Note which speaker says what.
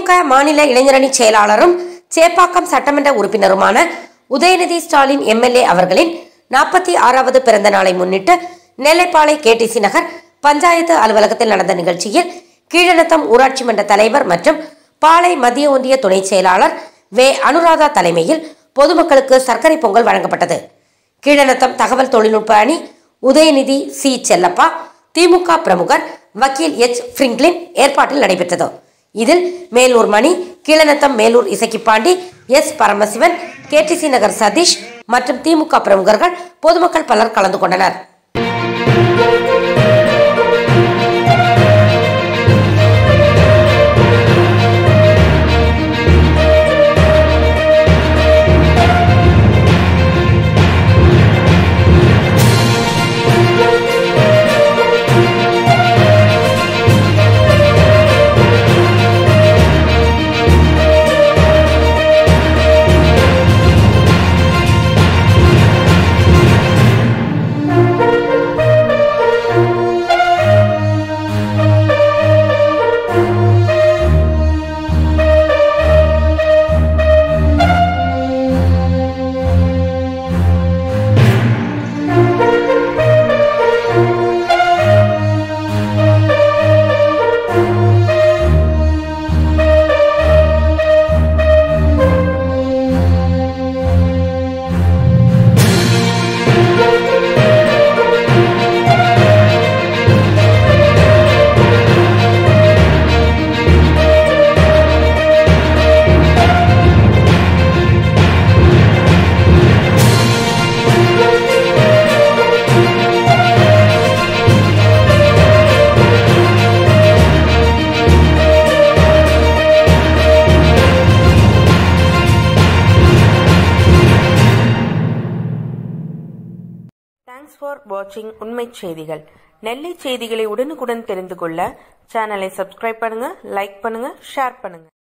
Speaker 1: திமுக மாநில இளைஞரணி செயலாளரும் சேப்பாக்கம் சட்டமன்ற உறுப்பினருமான உதயநிதி ஸ்டாலின் எம்எல்ஏ அவர்களின் நாற்பத்தி ஆறாவது பிறந்த நாளை முன்னிட்டு நெல்லைப்பாளை கேடிசி நகர் பஞ்சாயத்து அலுவலகத்தில் நடந்த நிகழ்ச்சியில் கீழநத்தம் ஊராட்சி மன்ற தலைவர் மற்றும் பாளை மத்திய ஒன்றிய துணை செயலாளர் வே அனுராதா தலைமையில் பொதுமக்களுக்கு சர்க்கரை பொங்கல் வழங்கப்பட்டது கீழநத்தம் தகவல் தொழில்நுட்ப அணி உதயநிதி சி செல்லப்பா திமுக பிரமுகர் வக்கீல் எச் பிரிங்க்லின் ஏற்பாட்டில் நடைபெற்றது இதில் மேலூர் மணி கீழநத்தம் மேலூர் இசக்கிப்பாண்டி எஸ் பரமசிவன் கேடிசி நகர் சதீஷ் மற்றும் திமுக பிரமுகர்கள் பொதுமக்கள் பலர் கலந்து கொண்டனர்
Speaker 2: தேங்க்ஸ் ஃபார் வாட்சிங் உண்மை செய்திகள் நெல்லை செய்திகளை உடனுக்குடன் தெரிந்து கொள்ள சேனலை சப்ஸ்கிரைப் பண்ணுங்க லைக் பண்ணுங்க ஷேர் பண்ணுங்க